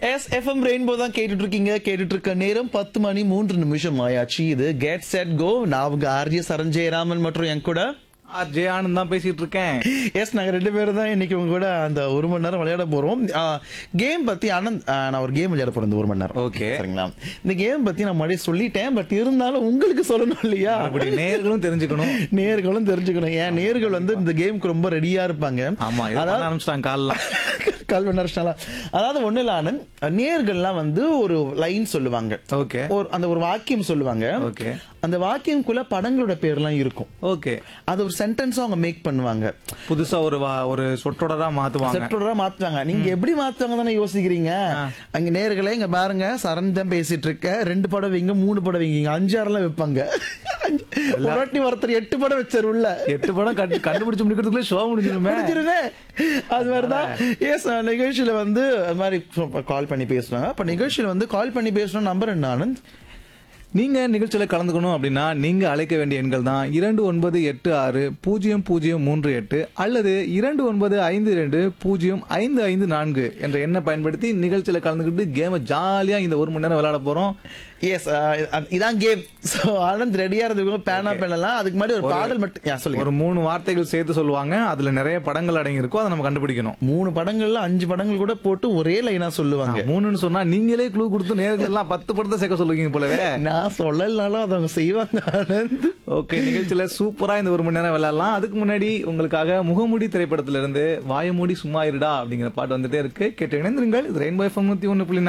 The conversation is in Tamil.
எஸ் எஃப்எம் ரெயின்போ தான் கேட்டுட்டு இருக்கீங்க கேட்டுட்டு இருக்க நேரம் பத்து மணி மூன்று நிமிஷம் ஆயாச்சு இது கெட் செட் கோ நான் உங்க ஆர்ஜி சரண் ஜெயராமன் மற்றும் என் கூட ஜெய ஆனந்த் தான் பேசிட்டு இருக்கேன் எஸ் நாங்க ரெண்டு பேரும் தான் இன்னைக்கு உங்க கூட அந்த ஒரு மணி நேரம் விளையாட போறோம் கேம் பத்தி ஆனந்த் ஆ, நான் ஒரு கேம் விளையாட போறேன் இந்த ஒரு மணி நேரம் Okay. சரிங்களா இந்த கேம் பத்தி நான் முன்னாடியே சொல்லிட்டேன் பட் இருந்தாலும் உங்களுக்கு சொல்லணும் இல்லையா அப்படி நேர்களும் தெரிஞ்சுக்கணும் நேர்களும் தெரிஞ்சுக்கணும் ஏன் நேர்கள் வந்து இந்த கேமுக்கு ரொம்ப ரெடியா இருப்பாங்க ஆமா இது பண்ண ஆரம்பிச்சிட்டாங்க கால்லாம் கால் பண்ண ஆரம்பிச்சிட்டாங்களா? அதாவது ஒண்ணு இல்ல ஆனந்த் நேர்கள்லாம் வந்து ஒரு லைன் சொல்லுவாங்க ஓகே ஒரு அந்த ஒரு வாக்கியம் சொல்லுவாங்க ஓகே அந்த வாக்கியம்குள்ள படங்களோட பேர்லாம் இருக்கும் ஓகே அது ஒரு சென்டென்ஸா அவங்க மேக் பண்ணுவாங்க புதுசா ஒரு வா- ஒரு சொற்றொடரா மாத்துவாங்க செட்டோட மாத்துவாங்க நீங்க எப்படி மாத்துவாங்க தானே யோசிக்கிறீங்க அங்க நேர்களே இங்க பாருங்க சரண் தான் பேசிட்டு இருக்க ரெண்டு படம் வைங்க மூணு படம் வைங்க அஞ்சு ஆறுலாம் வைப்பாங்க ஒரு வாட்டி ஒருத்தர் எட்டு படம் வச்சாரு உள்ள எட்டு படம் கண்டு கண்டுபிடிச்சு முடிக்கிறதுக்குள்ள ஷோ முடிஞ்சிருமே முடிஞ்சிருமே அது மாதிரிதான் எஸ் நிகழ்ச்சியில வந்து அது மாதிரி கால் பண்ணி பேசுவாங்க அப்ப நிகழ்ச்சியில வந்து கால் பண்ணி பேசணும் நம்பர் என்ன ஆனந்த் நீங்க நிகழ்ச்சியில கலந்துக்கணும் அப்படின்னா நீங்க அழைக்க வேண்டிய எண்கள் தான் இரண்டு ஒன்பது எட்டு ஆறு பூஜ்ஜியம் பூஜ்ஜியம் மூன்று எட்டு அல்லது இரண்டு ஒன்பது ஐந்து ரெண்டு பூஜ்ஜியம் ஐந்து ஐந்து நான்கு என்ற எண்ணை பயன்படுத்தி நிகழ்ச்சியில கலந்துக்கிட்டு கேமை ஜாலியா இந்த ஒரு மணி நேரம் விளையாட போறோம் எஸ் இதான் கேம் சோ ஆனந்த் ரெடியா இருந்தவங்க பேனா பண்ணலாம் அதுக்கு முன்னாடி ஒரு பாடல் மட்டும் யா, சொல்லுங்க ஒரு மூணு வார்த்தைகள் சேர்த்து சொல்லுவாங்க அதுல நிறைய படங்கள் அடங்கி இருக்கும் அதை நம்ம கண்டுபிடிக்கணும் மூணு படங்கள்ல அஞ்சு படங்கள் கூட போட்டு ஒரே லைனா சொல்லுவாங்க மூணுன்னு சொன்னா நீங்களே க்ளூ கொடுத்து நேர்கள் எல்லாம் பத்து படத்தை சேர்க்க சொல்லுவீங்க போலவே நான் சொல்லலனாலும் அதை அவங்க செய்வாங்க ஆனந்த் ஓகே நிகழ்ச்சியில சூப்பரா இந்த ஒரு மணி நேரம் விளையாடலாம் அதுக்கு முன்னாடி உங்களுக்காக முகமூடி திரைப்படத்துல இருந்து வாயமூடி சும்மா இருடா அப்படிங்கிற பாட்டு வந்துட்டே இருக்கு கேட்டு இணைந்திருங்கள் இது ரெயின்போ எஃப்எம் நூத்தி ஒண்ணு புள்ளி